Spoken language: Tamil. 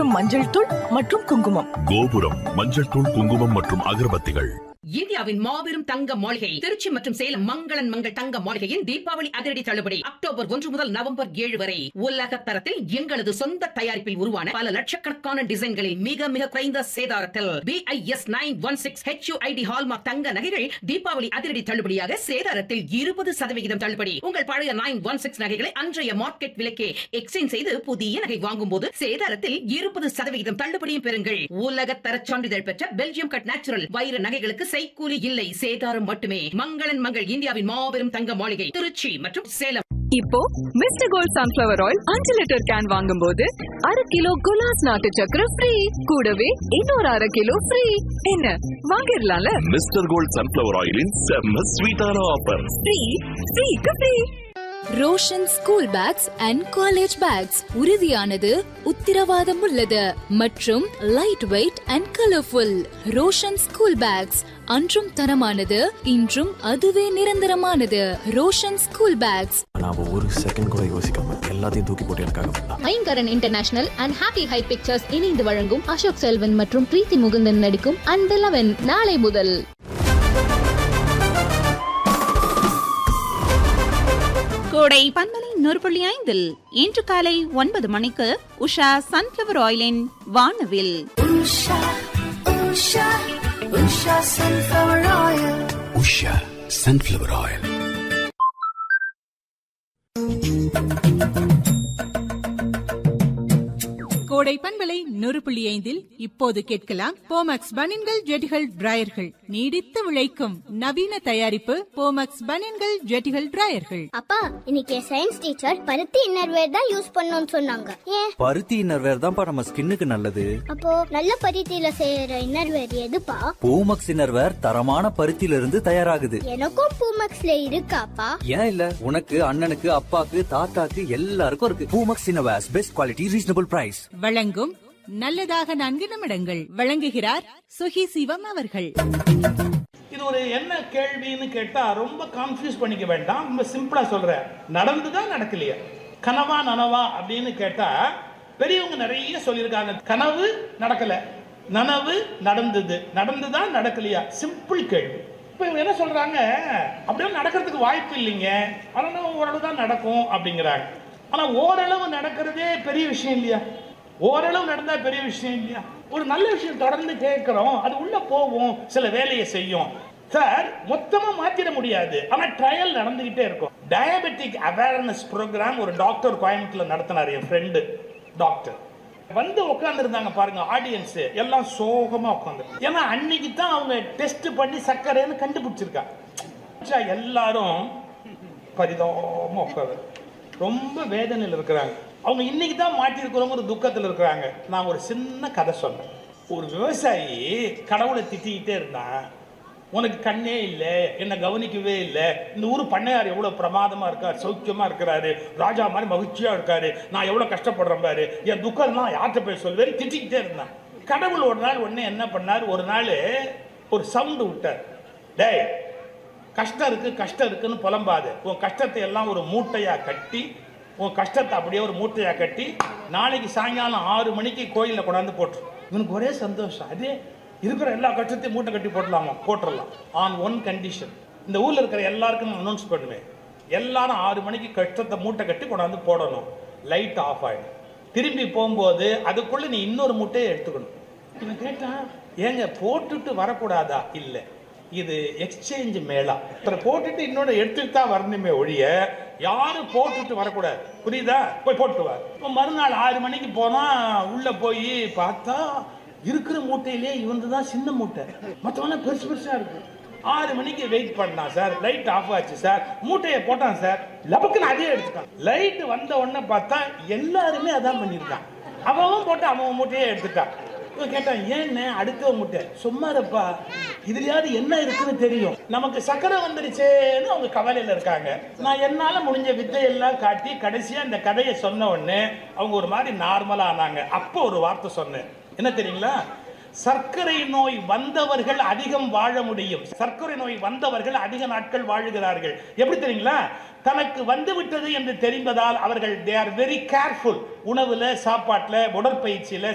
மஞ்சள் தூள் மற்றும் குங்குமம் கோபுரம் மஞ்சள் தூள் குங்குமம் மற்றும் அகர்பத்திகள் இந்தியாவின் மாபெரும் தங்க மாளிகை திருச்சி மற்றும் சேலம் மங்களன் மங்கள் தங்க மாளிகையின் தீபாவளி அதிரடி தள்ளுபடி அக்டோபர் ஒன்று முதல் நவம்பர் ஏழு வரை உலக தரத்தில் எங்களது சொந்த தயாரிப்பில் உருவான பல லட்சக்கணக்கான டிசைன்களில் மிக மிக குறைந்த சேதாரத்தில் BIS nine one six HUID hallmark தங்க நகைகள் தீபாவளி அதிரடி தள்ளுபடியாக சேதாரத்தில் இருபது சதவிகிதம் தள்ளுபடி உங்கள் பழைய நைன் ஒன் சிக்ஸ் நகைகளை அன்றைய மார்க்கெட் விலைக்கே எக்ஸ்சேஞ்ச் செய்து புதிய நகை வாங்கும் போது சேதாரத்தில் இருபது சதவிகிதம் தள்ளுபடியும் பெறுங்கள் உலக தர சான்றிதழ் பெற்ற பெல்ஜியம் கட் நேச்சுரல் வைர நகைகளுக்கு செய்கூலி இல்லை சேதாரம் மட்டுமே மங்களன் மங்கள் இந்தியாவின் மாபெரும் தங்க மாளிகை திருச்சி மற்றும் சேலம் இப்போ மிஸ்டர் கோல்ட் சன்ஃபிளவர் ஆயில் அஞ்சு லிட்டர் கேன் வாங்கும்போது அரை கிலோ குலாஸ் நாட்டு சக்கரை ஃப்ரீ கூடவே இன்னொரு அரை கிலோ ஃப்ரீ என்ன வாங்கிடலாம்ல மிஸ்டர் கோல்ட் சன்ஃபிளவர் ஆயிலின் செம்ம ஸ்வீட்டான ஆஃபர் ஃப்ரீ ஃப்ரீக்கு free Roshan school bags and college bags உறுதியானது உத்திரவாதம் உள்ளது மற்றும் light weight and colourful Roshan school bags அன்றும் தரமானது இன்றும் அதுவே நிரந்தரமானது ரோஷன் ஸ்கூல் பேக்ஸ் நான் ஒரு செகண்ட் கூட யோசிக்காம எல்லாத்தையும் தூக்கி போட்டு எனக்காக பண்ணா Ayngaran international and happy high pictures இணைந்து வழங்கும் அசோக் செல்வன் மற்றும் பிரீத்தி முகுந்தன் நடிக்கும் அண்ட் லெவன் நாளை முதல் கோடை பன்மலை நூறு புள்ளி ஐந்தில் இன்று காலை ஒன்பது மணிக்கு உஷா சன்ஃபிளவர் ஆயிலின் வானவில் உஷா சன்ஃபிளவர் ஆயில் கோடை பண்பலை நூறு புள்ளி ஐந்தில் இப்போது கேட்கலாம் போமக்ஸ் பனின்கள் ஜெட்டிகள் டிராயர்கள் நீடித்து விளைக்கும் நவீன தயாரிப்பு போமக்ஸ் பனின்கள் ஜெட்டிகள் டிராயர்கள் அப்பா இன்னைக்கு சயின்ஸ் டீச்சர் பருத்தி இன்னர்வேர் தான் யூஸ் பண்ணணும்னு சொன்னாங்க ஏன் பருத்தி இன்னர்வேர் தான்ப்பா நம்ம ஸ்கின்னுக்கு நல்லது அப்போ நல்ல பருத்தியில செய்யற இன்னர்வேர் எதுப்பா பூமக்ஸ் இன்னர்வேர் தரமான பருத்தியில இருந்து தயாராகுது எனக்கும் பூமக்ஸ்ல இருக்காப்பா ஏன் இல்ல உனக்கு அண்ணனுக்கு அப்பாக்கு தாத்தாக்கு எல்லாருக்கும் இருக்கு Poomex innerwears best quality reasonable price வழங்கும் நல்லதாக நான்கு நிமிடங்கள் வழங்குகிறார் சுகி சிவம் அவர்கள் இது ஒரு என்ன கேள்வின்னு கேட்டா ரொம்ப கன்ஃபியூஸ் பண்ணிக்க வேண்டாம் ரொம்ப சிம்பிளா சொல்றேன் நடந்துதா நடக்கலையா கனவா நனவா அப்படின்னு கேட்டா பெரியவங்க நிறைய சொல்லியிருக்காங்க கனவு நடக்கல நனவு நடந்தது நடந்துதா நடக்கலையா சிம்பிள் கேள்வி இப்போ இவங்க என்ன சொல்றாங்க அப்படியே நடக்கிறதுக்கு வாய்ப்பு இல்லைங்க ஆனால் ஓரளவு தான் நடக்கும் அப்படிங்கிறாங்க ஆனா ஓரளவு நடக்கிறதே பெரிய விஷயம் இல்லையா ஓரளவு நடந்தா பெரிய விஷயம் இல்லையா ஒரு நல்ல விஷயம் தொடர்ந்து கேட்கிறோம் அது உள்ள போகும் சில வேலையை செய்யும் சார் மொத்தமா மாத்திட முடியாது ஆனா ட்ரையல் நடந்துகிட்டே இருக்கும் டயபெட்டிக் அவேர்னஸ் ப்ரோக்ராம் ஒரு டாக்டர் கோயம்புத்தூர்ல நடத்தினார் என் ஃப்ரெண்டு டாக்டர் வந்து உட்காந்துருந்தாங்க பாருங்க ஆடியன்ஸ் எல்லாம் சோகமா உட்காந்து ஏன்னா அன்னைக்கு தான் அவங்க டெஸ்ட் பண்ணி சர்க்கரைன்னு கண்டுபிடிச்சிருக்காங்க எல்லாரும் பரிதாபமா உட்காந்து ரொம்ப வேதனையில் இருக்கிறாங்க அவங்க இன்னைக்கு தான் மாட்டியிருக்கிறவங்க ஒரு துக்கத்தில் இருக்கிறாங்க நான் ஒரு சின்ன கதை சொன்னேன் ஒரு விவசாயி கடவுளை திட்டிக்கிட்டே இருந்தான் உனக்கு கண்ணே இல்லை என்னை கவனிக்கவே இல்லை இந்த ஊர் பண்ணையார் எவ்வளோ பிரமாதமாக இருக்கார் சௌக்கியமாக இருக்கிறாரு ராஜா மாதிரி மகிழ்ச்சியாக இருக்காரு நான் எவ்வளோ கஷ்டப்படுறேன் பாரு என் துக்கம்லாம் யார்கிட்ட போய் சொல்வேன் திட்டிக்கிட்டே இருந்தான் கடவுள் ஒரு நாள் உடனே என்ன பண்ணார் ஒரு நாள் ஒரு சவுண்டு விட்டார் டேய் கஷ்டம் இருக்கு கஷ்டம் இருக்குன்னு புலம்பாது உன் கஷ்டத்தை எல்லாம் ஒரு மூட்டையா கட்டி உன் கஷ்டத்தை அப்படியே ஒரு மூட்டையா கட்டி நாளைக்கு சாயங்காலம் ஆறு மணிக்கு கோயிலில் கொண்டாந்து போட்டுரு இவனுக்கு ஒரே சந்தோஷம் அதே இருக்கிற எல்லா கஷ்டத்தையும் மூட்டை கட்டி போட்டலாமா போட்டுடலாம் ஆன் ஒன் கண்டிஷன் இந்த ஊர்ல இருக்கிற எல்லாருக்கும் நான் அனௌன்ஸ் பண்ணுவேன் எல்லாரும் ஆறு மணிக்கு கஷ்டத்தை மூட்டை கட்டி கொண்டாந்து போடணும் லைட் ஆஃப் ஆயிடும் திரும்பி போகும்போது அதுக்குள்ள நீ இன்னொரு மூட்டையை எடுத்துக்கணும் இவன் கேட்டான் ஏங்க போட்டுட்டு வரக்கூடாதா இல்லை இது எக்ஸ்சேஞ்ச் மேளா ஒருத்தரை போட்டுட்டு இன்னொன்று எடுத்துட்டு தான் வரணுமே ஒழிய யாரும் போட்டுட்டு வரக்கூடாது புரியுதா போய் போட்டு வா இப்போ மறுநாள் ஆறு மணிக்கு போனா உள்ள போய் பார்த்தா இருக்கிற மூட்டையிலே இவந்து தான் சின்ன மூட்டை மற்றவங்க பெருசு பெருசா இருக்கு ஆறு மணிக்கு வெயிட் பண்ணான் சார் லைட் ஆஃப் ஆச்சு சார் மூட்டையை போட்டான் சார் லபக்குன்னு அதே எடுத்துட்டான் லைட் வந்த உடனே பார்த்தா எல்லாருமே அதான் பண்ணியிருக்கான் அவன் போட்டு அவன் மூட்டையே எடுத்துட்டான் இவன் கேட்டான் ஏன்னு அடுத்த முட்டை சும்மா இருப்பா இதுலயாவது என்ன இருக்குன்னு தெரியும் நமக்கு சக்கரை வந்துருச்சேன்னு அவங்க கவலையில இருக்காங்க நான் என்னால முடிஞ்ச வித்தையெல்லாம் காட்டி கடைசியா இந்த கதையை சொன்ன உடனே அவங்க ஒரு மாதிரி நார்மலா ஆனாங்க அப்போ ஒரு வார்த்தை சொன்னேன் என்ன தெரியுங்களா சர்க்கரை நோய் வந்தவர்கள் அதிகம் வாழ முடியும் சர்க்கரை நோய் வந்தவர்கள் அதிக நாட்கள் வாழுகிறார்கள் எப்படி தெரியுங்களா தனக்கு வந்து விட்டது என்று தெரிந்ததால் அவர்கள் தே ஆர் வெரி கேர்ஃபுல் உணவுல சாப்பாட்டுல உடற்பயிற்சியில